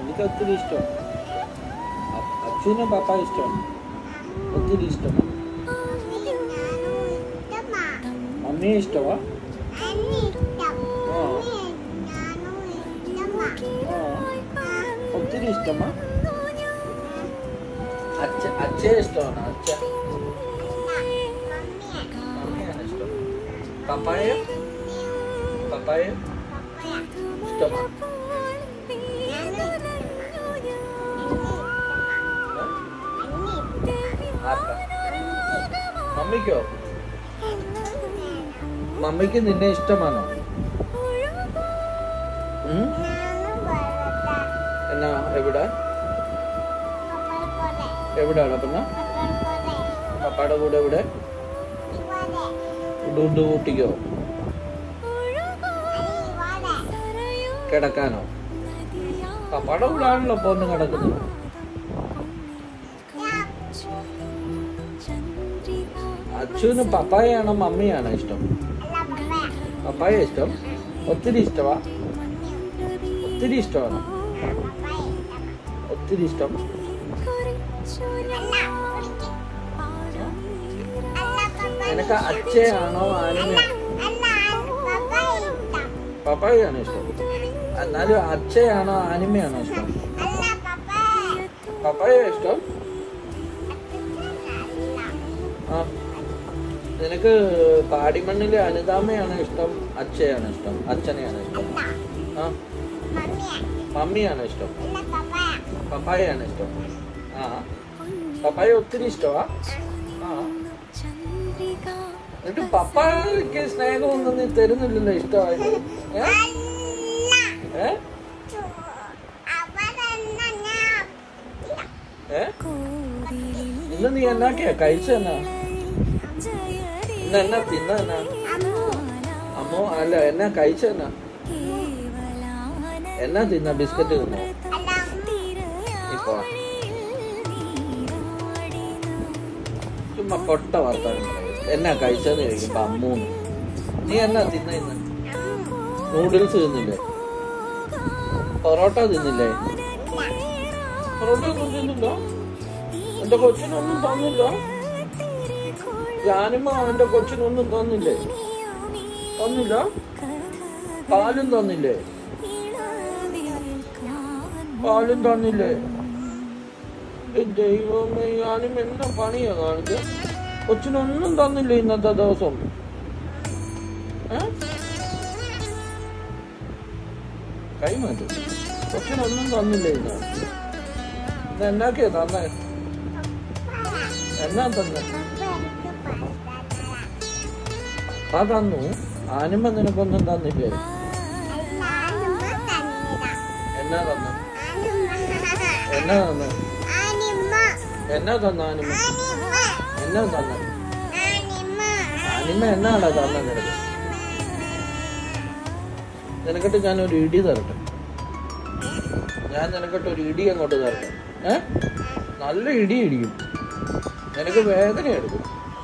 എനിക്ക് ഒത്തിരി ഇഷ്ടമാണ് അ- അച്ഛനും പപ്പ ഇഷ്ടമാണ് ഒത്തിരി ഇഷ്ടമാണ് മമ്മിയെ ഇഷ്ടമാ ആ ആ ഒത്തിരി ഇഷ്ടമാ അച്ഛ അച്ഛയെ ഇഷ്ടമാണ് അച്ഛ മമ്മിയാണ് ഇഷ്ടം പപ്പായോ പപ്പായോ ഇഷ്ടമാ ആർക്കാ മമ്മിക്കോ മമ്മിക്ക് നിന്നെ ഇഷ്ടമാണോ ഉം? എന്നാ എവിടെ എവിടെയാണ് പിന്നെ പപ്പായുടെ കൂടെ എവിടെ ഡുണ്ടു കൂട്ടിക്കോ കിടക്കാനോ പപ്പായുടെ കൂടെ ആണല്ലോ ഇപ്പൊ ഒന്ന് കിടക്കുന്നത് അച്ഛന് പപ്പായാണോ മമ്മിയാണോ ഇഷ്ടം പപ്പായ ഇഷ്ടം ഒത്തിരി ഇഷ്ടമാ ഒത്തിരി ഇഷ്ടമാണോ ഒത്തിരി ഇഷ്ടം നിനക്ക് അച്ഛയാണോ ആനിമ പപ്പായാണ് ഇഷ്ടം എന്നാലും അച്ഛയാണോ ആനിമയാണോ ഇഷ്ടം പപ്പായ ഇഷ്ടം ആ നിനക്ക് പാടിമണ്ണിലെ അനിതാമയാണ് ഇഷ്ടം അച്ഛയാണ് ഇഷ്ടം അച്ഛനെയാണ് ഇഷ്ടം ആ മമ്മിയാണ് ഇഷ്ടം പപ്പായയാണ് ഇഷ്ടം ആ പപ്പായ ഒത്തിരി ഇഷ്ടമാ ആ എന്നിട്ട് പപ്പായ്ക്ക് സ്നേഹമൊന്നും നീ തരുന്നില്ലല്ലോ ഇഷ്ടമായിട്ട് ഏ? ഏ ഏ ഇന്ന് നീ എന്നാക്കിയാ കഴിച്ചെന്നാ ഇന്ന് എന്നാ തിന്ന എന്നാ അമ്മോ അല്ല എന്നാ കഴിച്ചെന്നാ എന്നാ തിന്ന ബിസ്ക്കറ്റ് തിന്നോ ഇപ്പൊ ചുമ്മാ പൊട്ട വർത്താനം പറയും. എന്നാ കഴിച്ചെന്ന് ചോദിക്കുമ്പോ അമ്മൂന്ന് നീ എന്നാ തിന്ന ഇന്ന് നൂഡിൽസ് തിന്നില്ലേ പൊറോട്ട തിന്നില്ലേ പൊറോട്ട ഒന്നും തിന്നില്ലോ എന്റെ കൊച്ചിനൊന്നും തന്നില്ല ഞാനിമ്മ എന്റെ കൊച്ചിനൊന്നും തന്നില്ലേ തന്നില്ല പാലും തന്നില്ലേ പാലും തന്നില്ലേ ഏ ദൈവമേ ഞാനും എന്നാ പണിയാ കാണിച്ച കൊച്ചിനൊന്നും തന്നില്ലേ ഇന്നത്തെ ദിവസം ഏ? കൈ മാറ്റും കൊച്ചിനൊന്നും തന്നില്ലേ ഇന്ന് ഇത് എന്നാക്കിയാ തന്നെ എന്നാ തന്നെ ആ തന്നു ആനിമ നിനക്കൊന്നും തന്നില്ലേ എന്നാ തന്നു എന്നാ തന്നു എന്നാ തന്നു ആനിമ എന്നാ തന്നു ആനിമ എന്നാടാ തന്ന നിനക്ക് നിനക്കിട്ട് ഞാൻ ഒരു ഇടി തരട്ടെ ഞാൻ നിനക്കിട്ട് ഒരു ഇടി അങ്ങോട്ട് തരട്ടെ ഏ നല്ല ഇടി ഇടിക്കും നിനക്ക് വേദന എടുക്കും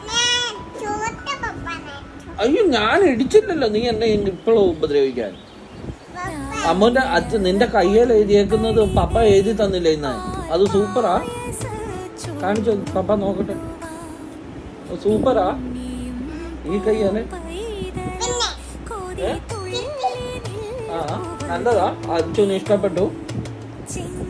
അയ്യോ ഞാൻ ഇടിച്ചില്ലല്ലോ നീ എന്നെ ഇപ്പോഴും ഉപദ്രവിക്കാൻ അമ്മന്റെ അച്ഛൻ നിന്റെ കയ്യിൽ എഴുതിയേക്കുന്നത് പപ്പ എഴുതി തന്നില്ല ഇന്ന് അത് സൂപ്പറാ കാണിച്ചോ പപ്പ നോക്കട്ടെ സൂപ്പറാ ഈ കയ്യാലെ ആ നല്ലതാ അച്ഛന് ഇഷ്ടപ്പെട്ടു